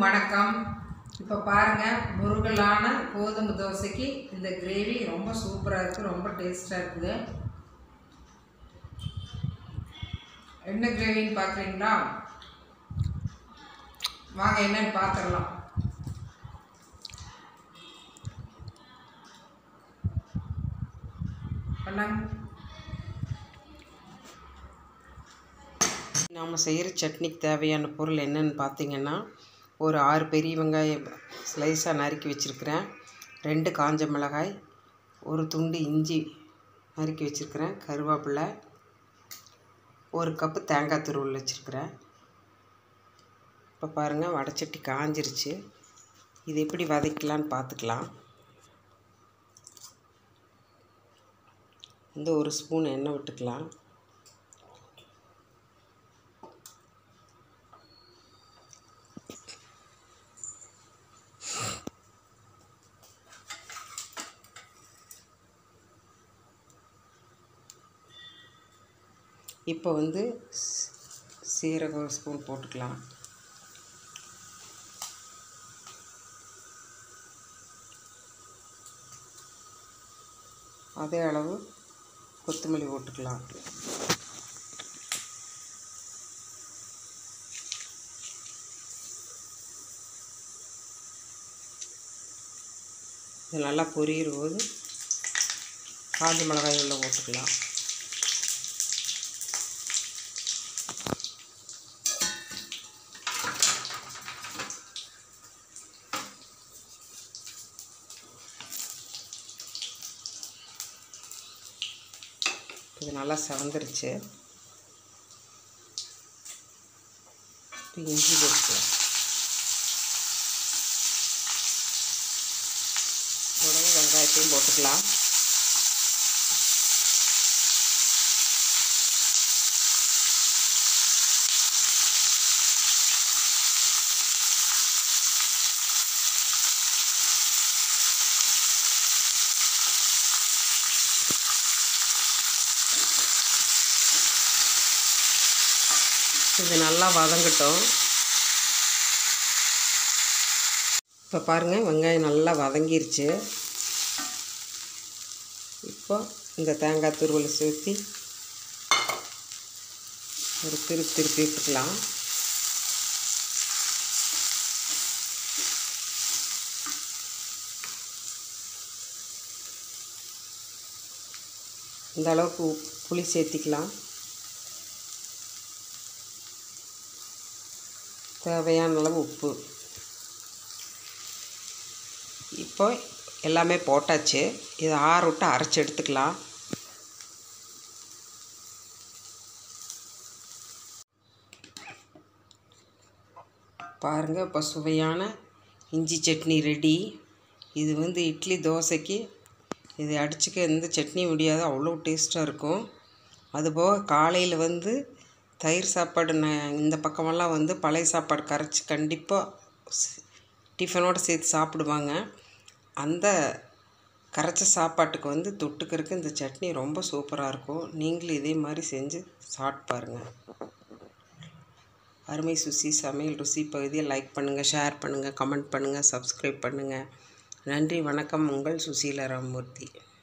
வணக்கம் இப்போ பாருங்கள் முருகலான கோதுமை தோசைக்கு இந்த கிரேவி ரொம்ப சூப்பராக இருக்குது ரொம்ப டேஸ்ட்டாக இருக்குது என்ன கிரேவின்னு பார்க்குறீங்களா வாங்க என்னன்னு பார்த்துடலாம் பண்ணாங்க நாம் செய்கிற சட்னிக்கு தேவையான பொருள் என்னன்னு பார்த்தீங்கன்னா ஒரு ஆறு பெரிய வெங்காயம் ஸ்லைஸாக நறுக்கி வச்சுருக்கிறேன் ரெண்டு காஞ்ச மிளகாய் ஒரு துண்டு இஞ்சி நறுக்கி வச்சுருக்கிறேன் கருவேப்பிலை ஒரு கப்பு தேங்காய் துருவல் வச்சுருக்கிறேன் இப்போ பாருங்கள் வடைச்சட்டி காஞ்சிருச்சு இது எப்படி வதக்கலான்னு பார்த்துக்கலாம் இந்த ஒரு ஸ்பூன் எண்ணெய் விட்டுக்கலாம் இப்போ வந்து ஸ்- சீரகம் ஒரு ஸ்பூன் போட்டுக்கலாம் அதே அளவு கொத்தமல்லி போட்டுக்கலாம் இது நல்லா பொரியிற போது காஞ்ச மிளகாய் உள்ள போட்டுக்கலாம் இது நல்லா செவந்துருச்சு இப்போ இஞ்சி போட்டுக்கலாம் உடனே வெங்காயத்தையும் போட்டுக்கலாம் இது நல்லா வதங்கட்டும் இப்போ பாருங்கள் வெங்காயம் நல்லா வதங்கிருச்சு இப்போ இந்த தேங்காய் துருவலை சேர்த்தி ஒரு திருப்பி திருப்பி விட்டுக்கலாம் இந்த அளவுக்கு உப்- புளி சேர்த்திக்கலாம் தேவையான அளவு உப்பு இப்போ எல்லாமே போட்டாச்சு இதை ஆற விட்டு அரைச்சி எடுத்துக்கலாம் பாருங்கள் இப்போ சுவையான இஞ்சி சட்னி ரெடி இது வந்து இட்லி தோசைக்கு இது அடிச்சுக்க எந்த சட்னியும் முடியாது அவ்வளோ டேஸ்ட்டாக இருக்கும் அதுபோக காலையில் வந்து தயிர் சாப்பாடு நான் இந்த பக்கமெல்லாம் வந்து பழைய சாப்பாடு கரைச்சி கண்டிப்பாக டிஃபனோடு சேர்த்து சாப்பிடுவாங்க அந்த கரைச்ச சாப்பாட்டுக்கு வந்து தொட்டுக்கிறதுக்கு இந்த சட்னி ரொம்ப சூப்பராக இருக்கும் நீங்களும் இதே மாதிரி செஞ்சு சாப்பிட்டு பாருங்கள் அருமை சுசி சமையல் ருசி பகுதியை லைக் பண்ணுங்கள் ஷேர் பண்ணுங்கள் கமெண்ட் பண்ணுங்கள் சப்ஸ்கிரைப் பண்ணுங்கள் நன்றி வணக்கம் உங்கள் சுசீலா ராமமூர்த்தி